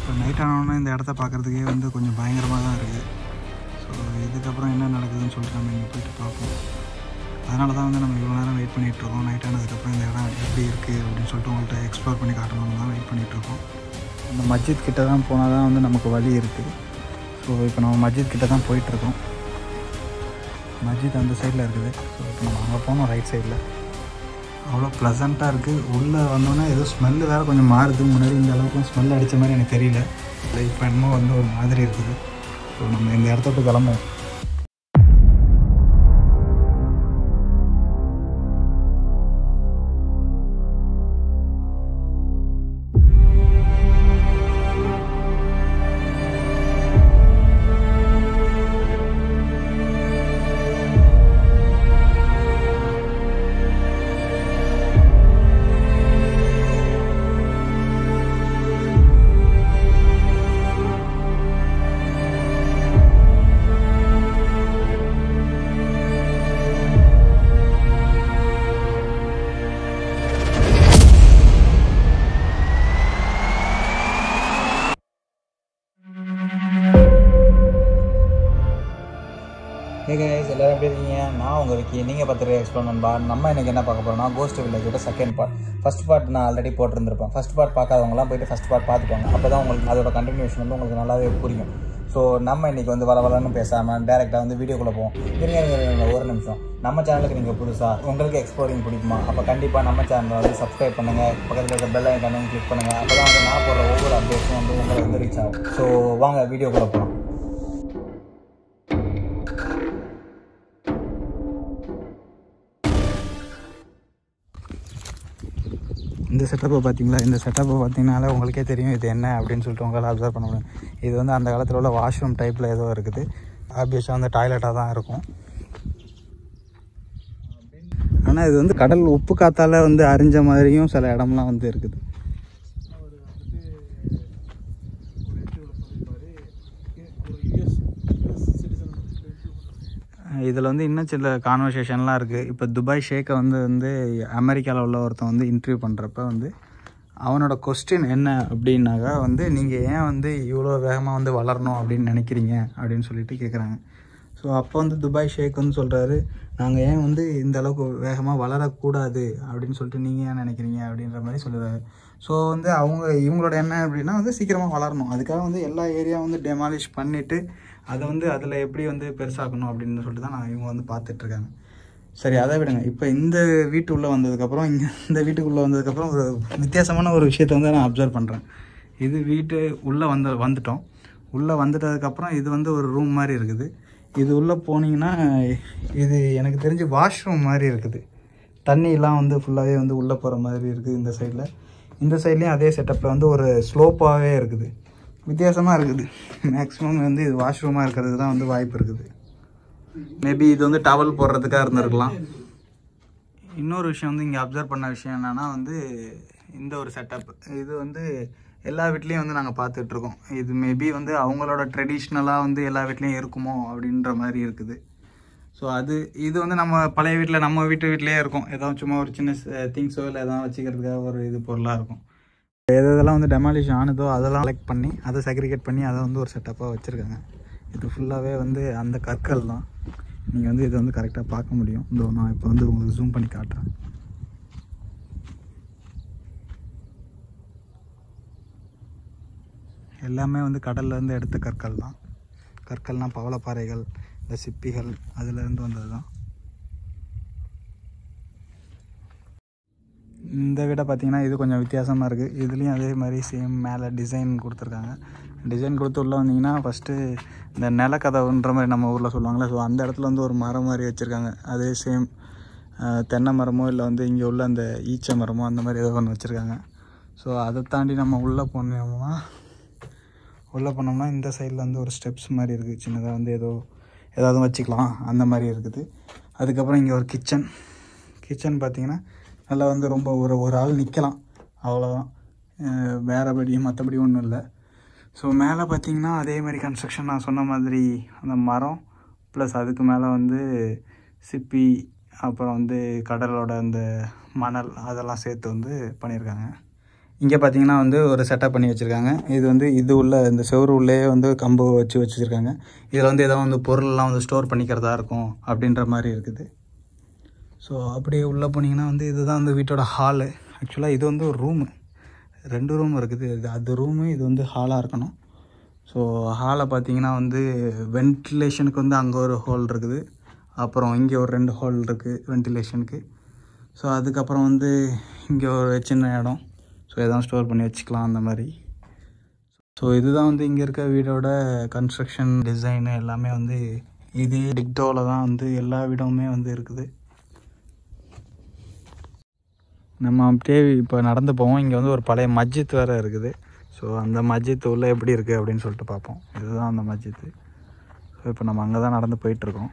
இப்போ நைட் ஆனோடனே இந்த இடத்த பார்க்குறதுக்கே வந்து கொஞ்சம் பயங்கரமாக தான் இருக்குது ஸோ இதுக்கப்புறம் என்ன நடக்குதுன்னு சொல்லிட்டு நம்ம இங்கே போயிட்டு பார்ப்போம் அதனால தான் வந்து நம்ம இவ்வளோ நேரம் வெயிட் பண்ணிகிட்ருக்கோம் நைட் ஆனதுக்கப்புறம் இந்த இடம் எப்படி இருக்குது அப்படின்னு சொல்லிட்டு உங்கள்கிட்ட எக்ஸ்ப்ளோர் பண்ணி காட்டணும்னு தான் வெயிட் பண்ணிகிட்ருக்கோம் இந்த மஸ்ஜித் கிட்ட தான் போனால் தான் வந்து நமக்கு வழி இருக்குது ஸோ இப்போ நம்ம மஸ்ஜித் கிட்ட தான் போயிட்டுருக்கோம் மஸ்ஜித் அந்த சைடில் இருக்குது ஸோ இப்போ நம்ம அங்கே போனோம் ரைட் சைடில் அவ்வளோ ப்ளசண்ட்டாக இருக்குது உள்ளே வந்தோன்னே ஏதோ ஸ்மெல்லு வேறு கொஞ்சம் மாறுது முன்னாடி இந்த அளவுக்கு ஸ்மெல் அடித்த மாதிரி எனக்கு தெரியல இல்லை இப்போ என்னமோ வந்து ஒரு மாதிரி இருக்குது ஸோ நம்ம இந்த இடத்த விட்டு கிளம்புவோம் ஹே கைஸ் எல்லாரும் எப்படி இருக்கீங்க நான் உங்கள் விக்கி நீங்கள் பார்த்துட்டு எக்ஸ்பிளைன் நண்பா நம்ம எனக்கு என்ன பார்க்க போகிறோம்னா கோஸ்ட் வில்லேஜோட செகண்ட் பார்ட் ஃபஸ்ட் பார்ட் நான் ஆல்ரெடி போட்டிருந்திருப்பேன் ஃபஸ்ட் பார்ட் பார்க்காதவங்களாம் போயிட்டு ஃபஸ்ட் பார்ட் பார்த்துக்கோங்க அப்போ தான் உங்களுக்கு அதோட கண்டினியூஷன் வந்து உங்களுக்கு நல்லாவே புரியும் ஸோ நம்ம இன்னைக்கு வந்து வள வளன்னு பேசாமல் டேரெக்டாக வந்து வீடியோக்குள்ளே போவோம் இருங்க இருங்க, இருங்க ஒரு நிமிஷம் நம்ம சேனலுக்கு நீங்கள் புதுசாக உங்களுக்கு எக்ஸ்ப்ளோரிங் பிடிக்குமா அப்போ கண்டிப்பாக நம்ம சேனலை வந்து சப்ஸ்கிரைப் பண்ணுங்கள் பக்கத்தில் இருக்க பெல் ஐக்கானும் கிளிக் பண்ணுங்கள் அப்போ தான் வந்து நான் போடுற ஒவ்வொரு அப்டேட்ஸும் வந்து உங்களுக்கு வந்து ரீச் ஆகும் ஸோ வாங்க வீடியோக்குள்ளே போகலாம் இந்த செட்டப்பை பார்த்தீங்களா இந்த செட்டப்பை பார்த்தீங்கனாலே உங்களுக்கே தெரியும் இது என்ன அப்படின்னு சொல்லிட்டு உங்களால் அப்சர்வ் பண்ண முடியும் இது வந்து அந்த காலத்தில் உள்ள வாஷ்ரூம் டைப்பில் ஏதோ இருக்குது ஆப்வியஸாக வந்து டாய்லெட்டாக தான் இருக்கும் ஆனால் இது வந்து கடல் உப்பு காத்தால வந்து அரிஞ்ச மாதிரியும் சில இடம்லாம் வந்து இருக்குது இதில் வந்து இன்னும் சில கான்வர்சேஷன்லாம் இருக்குது இப்போ துபாய் ஷேக்கை வந்து வந்து அமெரிக்காவில் உள்ள ஒருத்தன் வந்து இன்டர்வியூ பண்ணுறப்ப வந்து அவனோட கொஸ்டின் என்ன அப்படின்னாக்கா வந்து நீங்கள் ஏன் வந்து இவ்வளோ வேகமாக வந்து வளரணும் அப்படின்னு நினைக்கிறீங்க அப்படின்னு சொல்லிட்டு கேட்குறாங்க ஸோ அப்போ வந்து துபாய் ஷேக் வந்து சொல்கிறாரு நாங்கள் ஏன் வந்து இந்த அளவுக்கு வேகமாக வளரக்கூடாது அப்படின்னு சொல்லிட்டு நீங்கள் ஏன் நினைக்கிறீங்க அப்படின்ற மாதிரி சொல்லுறாரு ஸோ வந்து அவங்க இவங்களோட என்ன அப்படின்னா வந்து சீக்கிரமாக வளரணும் அதுக்காக வந்து எல்லா ஏரியா வந்து டெமாலிஷ் பண்ணிவிட்டு அதை வந்து அதில் எப்படி வந்து பெருசாக்கணும் அப்படின்னு சொல்லிட்டு தான் நான் இவங்க வந்து பார்த்துட்ருக்காங்க சரி அதை விடுங்க இப்போ இந்த வீட்டு உள்ளே வந்ததுக்கப்புறம் இங்கே இந்த வீட்டுக்குள்ளே வந்ததுக்கப்புறம் ஒரு வித்தியாசமான ஒரு விஷயத்தை வந்து நான் அப்சர்வ் பண்ணுறேன் இது வீட்டு உள்ளே வந்து வந்துட்டோம் உள்ளே வந்துட்டதுக்கப்புறம் இது வந்து ஒரு ரூம் மாதிரி இருக்குது இது உள்ளே போனீங்கன்னா இது எனக்கு தெரிஞ்சு வாஷ்ரூம் மாதிரி இருக்குது தண்ணியெலாம் வந்து ஃபுல்லாகவே வந்து உள்ளே போகிற மாதிரி இருக்குது இந்த சைடில் இந்த சைட்லேயும் அதே செட்டப்பில் வந்து ஒரு ஸ்லோப்பாகவே இருக்குது வித்தியாசமாக இருக்குது மேக்ஸிமம் வந்து இது வாஷ்ரூமாக இருக்கிறது தான் வந்து வாய்ப்பு இருக்குது மேபி இது வந்து டவல் போடுறதுக்காக இருந்திருக்கலாம் இன்னொரு விஷயம் வந்து இங்கே அப்சர்வ் பண்ண விஷயம் என்னென்னா வந்து இந்த ஒரு செட்டப் இது வந்து எல்லா வீட்லேயும் வந்து நாங்கள் பார்த்துட்ருக்கோம் இது மேபி வந்து அவங்களோட ட்ரெடிஷ்னலாக வந்து எல்லா வீட்லேயும் இருக்குமோ அப்படின்ற மாதிரி இருக்குது ஸோ அது இது வந்து நம்ம பழைய வீட்டில் நம்ம வீட்டு வீட்லேயே இருக்கும் ஏதோ சும்மா ஒரு சின்ன திங்ஸோ இல்லை எதாவது வச்சுக்கிறதுக்காக ஒரு இது பொருளாக இருக்கும் எது எதெல்லாம் வந்து டெமாலிஷ் ஆனதோ அதெல்லாம் கலெக்ட் பண்ணி அதை செக்ரிகேட் பண்ணி அதை வந்து ஒரு செட்டப்பாக வச்சுருக்காங்க இது ஃபுல்லாகவே வந்து அந்த கற்கள் தான் நீங்கள் வந்து இதை வந்து கரெக்டாக பார்க்க முடியும் இதோ நான் இப்போ வந்து உங்களுக்கு ஜூம் பண்ணி காட்டுறேன் எல்லாமே வந்து கடல்லேருந்து எடுத்த கற்கள் தான் கற்கள்னால் பவளப்பாறைகள் இந்த சிப்பிகள் அதுலேருந்து வந்தது தான் இந்த விட பார்த்தீங்கன்னா இது கொஞ்சம் வித்தியாசமாக இருக்குது இதுலேயும் அதே மாதிரி சேம் மேலே டிசைன் கொடுத்துருக்காங்க டிசைன் கொடுத்து உள்ளே வந்தீங்கன்னா ஃபஸ்ட்டு இந்த நிலக்கதவுன்ற மாதிரி நம்ம ஊரில் சொல்லுவாங்களே ஸோ அந்த இடத்துல வந்து ஒரு மரம் மாதிரி வச்சுருக்காங்க அதே சேம் தென்னை மரமோ இல்லை வந்து இங்கே உள்ள அந்த ஈச்ச மரமோ அந்த மாதிரி ஏதோ ஒன்று வச்சுருக்காங்க ஸோ அதை தாண்டி நம்ம உள்ளே போனோம்னா உள்ளே போனோம்னா இந்த சைடில் வந்து ஒரு ஸ்டெப்ஸ் மாதிரி இருக்குது சின்னதாக வந்து ஏதோ ஏதாவது வச்சுக்கலாம் அந்த மாதிரி இருக்குது அதுக்கப்புறம் இங்கே ஒரு கிச்சன் கிச்சன் பார்த்தீங்கன்னா நல்லா வந்து ரொம்ப ஒரு ஒரு ஆள் நிற்கலாம் அவ்வளோதான் அஹ் வேறபடி மற்றபடி ஒன்றும் இல்லை ஸோ மேலே பார்த்தீங்கன்னா அதே மாதிரி கன்ஸ்ட்ரக்ஷன் நான் சொன்ன மாதிரி அந்த மரம் ப்ளஸ் அதுக்கு மேலே வந்து சிப்பி அப்புறம் வந்து கடலோட அந்த மணல் அதெல்லாம் சேர்த்து வந்து பண்ணியிருக்காங்க இங்கே பார்த்தீங்கன்னா வந்து ஒரு செட்டப் பண்ணி வச்சுருக்காங்க இது வந்து இது உள்ள இந்த செவரு உள்ளே வந்து கம்பு வச்சு வச்சுருக்காங்க இதில் வந்து ஏதோ வந்து பொருள்லாம் வந்து ஸ்டோர் பண்ணிக்கிறதா இருக்கும் அப்படின்ற மாதிரி இருக்குது ஸோ அப்படியே உள்ளே போனீங்கன்னா வந்து இதுதான் வந்து வீட்டோட ஹாலு ஆக்சுவலாக இது வந்து ஒரு ரூமு ரெண்டு ரூம் இருக்குது இது அது ரூமு இது வந்து ஹாலாக இருக்கணும் ஸோ ஹாலை பார்த்தீங்கன்னா வந்து வென்டிலேஷனுக்கு வந்து அங்கே ஒரு ஹோல் இருக்குது அப்புறம் இங்கே ஒரு ரெண்டு ஹோல் இருக்குது வென்டிலேஷனுக்கு ஸோ அதுக்கப்புறம் வந்து இங்கே ஒரு சின்ன இடம் ஸோ எதாவது ஸ்டோர் பண்ணி வச்சுக்கலாம் அந்த மாதிரி ஸோ இதுதான் வந்து இங்கே இருக்க வீடோட கன்ஸ்ட்ரக்ஷன் டிசைனு எல்லாமே வந்து இதே டிக்டோவில் தான் வந்து எல்லா வீடமுமே வந்து இருக்குது நம்ம அப்படியே இப்போ நடந்து போவோம் இங்கே வந்து ஒரு பழைய மஸ்ஜித் வேறு இருக்குது ஸோ அந்த மஸ்ஜித் உள்ள எப்படி இருக்குது அப்படின்னு சொல்லிட்டு பார்ப்போம் இதுதான் அந்த மஸ்ஜித்து ஸோ இப்போ நம்ம அங்கே தான் நடந்து போயிட்டுருக்கோம்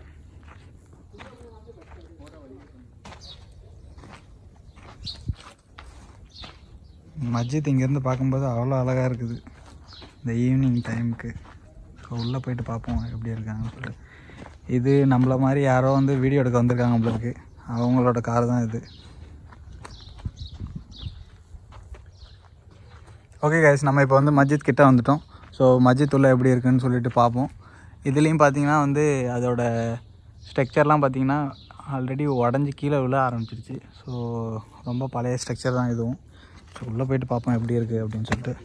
மஸ்ஜித் இங்கேருந்து பார்க்கும்போது அவ்வளோ அழகாக இருக்குது இந்த ஈவினிங் டைமுக்கு ஸோ உள்ளே போயிட்டு பார்ப்போம் எப்படி இருக்காங்கன்னு சொல்லிட்டு இது நம்மள மாதிரி யாரோ வந்து வீடியோ எடுக்க வந்திருக்காங்க நம்மளுக்கு அவங்களோட கார் தான் இது ஓகே கைஸ் நம்ம இப்போ வந்து மஸ்ஜித் கிட்ட வந்துட்டோம் ஸோ மஸ்ஜித் உள்ள எப்படி இருக்குன்னு சொல்லிட்டு பார்ப்போம் இதுலேயும் பார்த்தீங்கன்னா வந்து அதோட ஸ்ட்ரக்சர்லாம் பார்த்தீங்கன்னா ஆல்ரெடி உடஞ்சி கீழே விழ ஆரம்பிச்சிருச்சு ஸோ ரொம்ப பழைய ஸ்ட்ரக்சர் தான் இதுவும் ஸோ உள்ளே போயிட்டு பார்ப்போம் எப்படி இருக்குது அப்படின்னு சொல்லிட்டு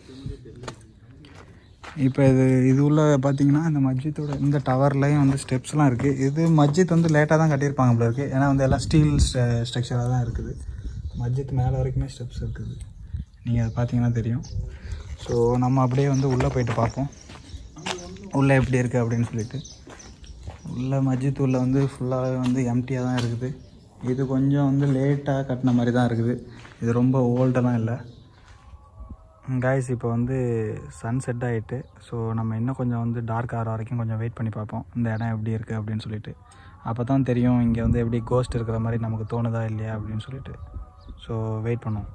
இப்போ இது இது உள்ள பார்த்தீங்கன்னா இந்த மஸ்ஜித்தோட இந்த டவர்லேயும் வந்து ஸ்டெப்ஸ்லாம் இருக்குது இது மஸ்ஜித் வந்து லேட்டாக தான் கட்டியிருப்பாங்க போல இருக்குது ஏன்னா வந்து எல்லாம் ஸ்டீல் ஸ்ட்ரக்சராக தான் இருக்குது மஸ்ஜித் மேலே வரைக்குமே ஸ்டெப்ஸ் இருக்குது நீங்கள் அதை பார்த்தீங்கன்னா தெரியும் ஸோ நம்ம அப்படியே வந்து உள்ளே போயிட்டு பார்ப்போம் உள்ளே எப்படி இருக்குது அப்படின்னு சொல்லிட்டு உள்ள மஸ்ஜித் உள்ள வந்து ஃபுல்லாகவே வந்து எம்டியாக தான் இருக்குது இது கொஞ்சம் வந்து லேட்டாக கட்டின மாதிரி தான் இருக்குது இது ரொம்ப ஓல்டெல்லாம் இல்லை காய்ஸ் இப்போ வந்து சன் செட் ஆகிட்டு ஸோ நம்ம இன்னும் கொஞ்சம் வந்து டார்க் ஆகிற வரைக்கும் கொஞ்சம் வெயிட் பண்ணி பார்ப்போம் இந்த இடம் எப்படி இருக்குது அப்படின்னு சொல்லிட்டு அப்போ தான் தெரியும் இங்கே வந்து எப்படி கோஸ்ட் இருக்கிற மாதிரி நமக்கு தோணுதா இல்லையா அப்படின்னு சொல்லிட்டு ஸோ வெயிட் பண்ணுவோம்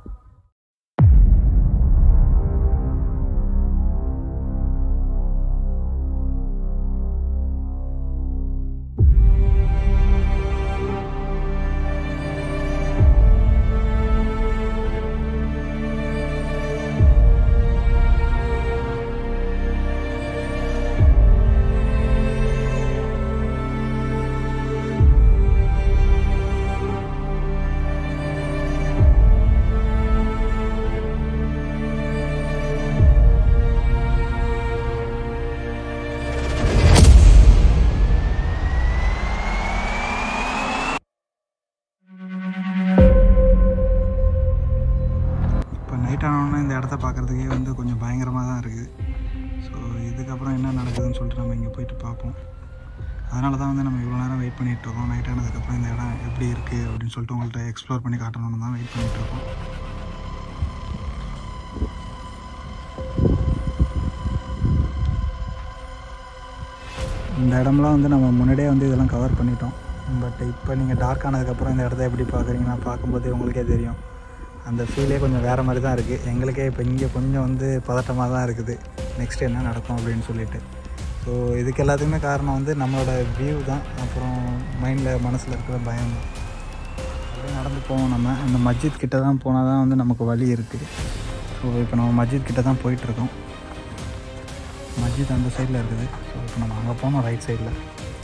இப்போ நைட் ஆனோன்னா இந்த இடத்த பார்க்குறதுக்கே வந்து கொஞ்சம் பயங்கரமாக தான் இருக்குது ஸோ இதுக்கப்புறம் என்ன நடக்குதுன்னு சொல்லிட்டு நம்ம இங்கே போயிட்டு பார்ப்போம் அதனால தான் வந்து நம்ம இவ்வளோ நேரம் வெயிட் பண்ணிகிட்டு இருக்கோம் நைட் ஆனதுக்கப்புறம் இந்த இடம் எப்படி இருக்குது அப்படின்னு சொல்லிட்டு உங்கள்கிட்ட எக்ஸ்ப்ளோர் பண்ணி காட்டணும்னு தான் வெயிட் பண்ணிகிட்டு இருக்கோம் இந்த இடம்லாம் வந்து நம்ம முன்னாடியே வந்து இதெல்லாம் கவர் பண்ணிட்டோம் பட் இப்போ நீங்கள் டார்க் ஆனதுக்கப்புறம் இந்த இடத்த எப்படி பார்க்குறீங்கன்னா பார்க்கும்போது உங்களுக்கே தெரியும் அந்த ஃபீலே கொஞ்சம் வேறு மாதிரி தான் இருக்குது எங்களுக்கே இப்போ இங்கே கொஞ்சம் வந்து பதட்டமாக தான் இருக்குது நெக்ஸ்ட் என்ன நடக்கும் அப்படின்னு சொல்லிட்டு ஸோ இதுக்கு எல்லாத்துக்குமே காரணம் வந்து நம்மளோட வியூ தான் அப்புறம் மைண்டில் மனசில் இருக்கிற பயம் தான் அப்படியே நடந்து போவோம் நம்ம அந்த மஸ்ஜித் கிட்ட தான் போனால் தான் வந்து நமக்கு வழி இருக்குது ஸோ இப்போ நம்ம மஸ்ஜித் கிட்ட தான் போயிட்டுருக்கோம் மஸ்ஜித் அந்த சைடில் இருக்குது ஸோ இப்போ நம்ம அங்கே போனோம் ரைட் சைடில்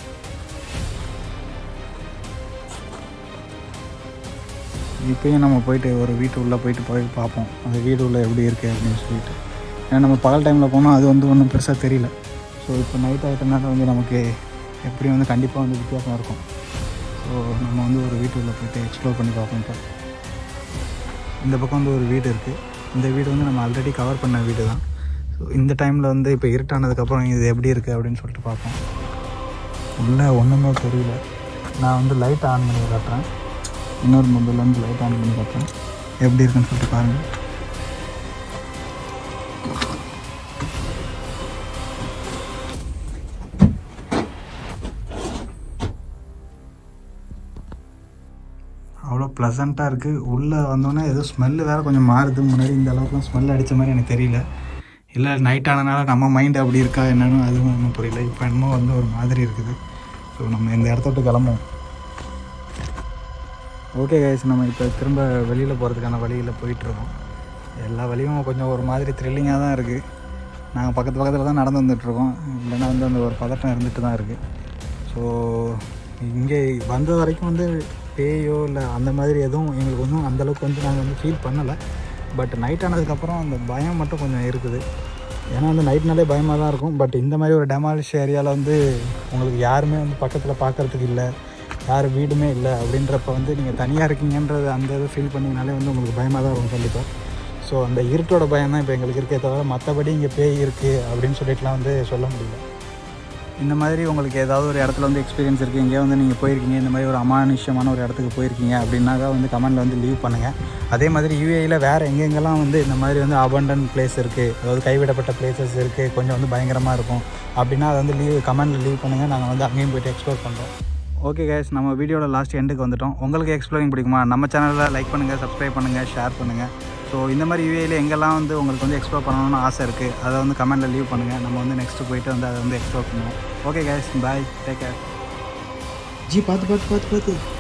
இப்போயும் நம்ம போயிட்டு ஒரு வீட்டு உள்ளே போயிட்டு போய் பார்ப்போம் அந்த வீடு உள்ள எப்படி இருக்குது அப்படின்னு சொல்லிட்டு ஏன்னா நம்ம பகல் டைமில் போனால் அது வந்து ஒன்றும் பெருசாக தெரியல ஸோ இப்போ நைட் ஆகிட்டனால வந்து நமக்கு எப்படியும் வந்து கண்டிப்பாக வந்து வித்தியாசம் இருக்கும் ஸோ நம்ம வந்து ஒரு வீட்டு உள்ள போயிட்டு எக்ஸ்ப்ளோர் பண்ணி பார்ப்போம் இப்போ இந்த பக்கம் வந்து ஒரு வீடு இருக்குது இந்த வீடு வந்து நம்ம ஆல்ரெடி கவர் பண்ண வீடு தான் ஸோ இந்த டைமில் வந்து இப்போ இருட்டானதுக்கப்புறம் இது எப்படி இருக்குது அப்படின்னு சொல்லிட்டு பார்ப்போம் உள்ளே ஒன்றுமே தெரியல நான் வந்து லைட் ஆன் பண்ணி காட்டுறேன் இன்னொரு மொபைல் வந்து லைட் ஆன் பண்ணி காட்டுறேன் எப்படி இருக்குன்னு சொல்லிட்டு பாருங்கள் அவ்வளோ ப்ளசண்ட்டாக இருக்குது உள்ளே வந்தோடனே ஏதோ ஸ்மெல்லு வேறு கொஞ்சம் மாறுது முன்னாடி இந்த அளவுக்குலாம் ஸ்மெல் அடித்த மாதிரி எனக்கு தெரியல இல்லை நைட் ஆனனால நம்ம மைண்ட் அப்படி இருக்கா என்னன்னு அதுவும் ஒன்றும் புரியல இப்போ என்னமோ வந்து ஒரு மாதிரி இருக்குது ஸோ நம்ம இந்த இடத்த விட்டு கிளம்புவோம் ஓகே கைஸ் நம்ம இப்போ திரும்ப வெளியில் போகிறதுக்கான வழியில் போயிட்டுருக்கோம் எல்லா வழியும் கொஞ்சம் ஒரு மாதிரி த்ரில்லிங்காக தான் இருக்குது நாங்கள் பக்கத்து பக்கத்தில் தான் நடந்து வந்துட்டுருக்கோம் இல்லைன்னா வந்து அந்த ஒரு பதட்டம் இருந்துட்டு தான் இருக்குது ஸோ இங்கே வந்த வரைக்கும் வந்து பேயோ இல்லை அந்த மாதிரி எதுவும் எங்களுக்கு ஒன்றும் அந்தளவுக்கு வந்து நாங்கள் வந்து ஃபீல் பண்ணலை பட் நைட் ஆனதுக்கப்புறம் அந்த பயம் மட்டும் கொஞ்சம் இருக்குது ஏன்னா வந்து நைட்னாலே பயமாக தான் இருக்கும் பட் இந்த மாதிரி ஒரு டெமாலிஷ் ஏரியாவில் வந்து உங்களுக்கு யாருமே வந்து பக்கத்தில் பார்க்குறதுக்கு இல்லை யார் வீடுமே இல்லை அப்படின்றப்ப வந்து நீங்கள் தனியாக இருக்கீங்கன்றது அந்த இது ஃபீல் பண்ணிங்கனாலே வந்து உங்களுக்கு பயமாக தான் இருக்கும் கண்டிப்பாக ஸோ அந்த இருட்டோட பயம் தான் இப்போ எங்களுக்கு இருக்கே தவிர மற்றபடி இங்கே பேய் இருக்குது அப்படின்னு சொல்லிட்டுலாம் வந்து சொல்ல முடியல இந்த மாதிரி உங்களுக்கு ஏதாவது ஒரு இடத்துல வந்து எக்ஸ்பீரியன்ஸ் இருக்குது எங்கேயோ வந்து நீங்கள் போயிருக்கீங்க இந்த மாதிரி ஒரு அமானுஷ்யமான ஒரு இடத்துக்கு போயிருக்கீங்க அப்படின்னாக்கா வந்து கமெண்டில் வந்து லீவ் பண்ணுங்கள் அதே மாதிரி யூஏயில் வேறு எங்கெங்கெல்லாம் வந்து இந்த மாதிரி வந்து அபண்டன் பிளேஸ் இருக்குது அதாவது கைவிடப்பட்ட பிளேசஸ் இருக்குது கொஞ்சம் வந்து பயங்கரமாக இருக்கும் அப்படின்னா அதை வந்து லீவ் கமெண்டில் லீவ் பண்ணுங்கள் நாங்கள் வந்து அங்கேயும் போயிட்டு எக்ஸ்ப்ளோர் பண்ணுறோம் ஓகே கைஸ் நம்ம வீடியோட லாஸ்ட் எண்டுக்கு வந்துட்டோம் உங்களுக்கு எக்ஸ்ப்ளோரிங் பிடிக்குமா நம்ம சேனலில் லைக் பண்ணுங்கள் சப்ஸ்கிரைப் பண்ணுங்கள் ஷேர் பண்ணுங்கள் ஸோ இந்த மாதிரி யூஏயில் எங்கெல்லாம் வந்து உங்களுக்கு வந்து எக்ஸ்ப்ளோர் பண்ணணும்னு ஆசை இருக்குது அதை வந்து கமெண்ட்டில் லீவ் பண்ணுங்கள் நம்ம வந்து நெக்ஸ்ட்டு போயிட்டு வந்து அதை வந்து எக்ஸ்ப்ளோர் பண்ணுவோம் okay guys bye take care ji பார்த்து பார்த்து பார்த்து பார்த்து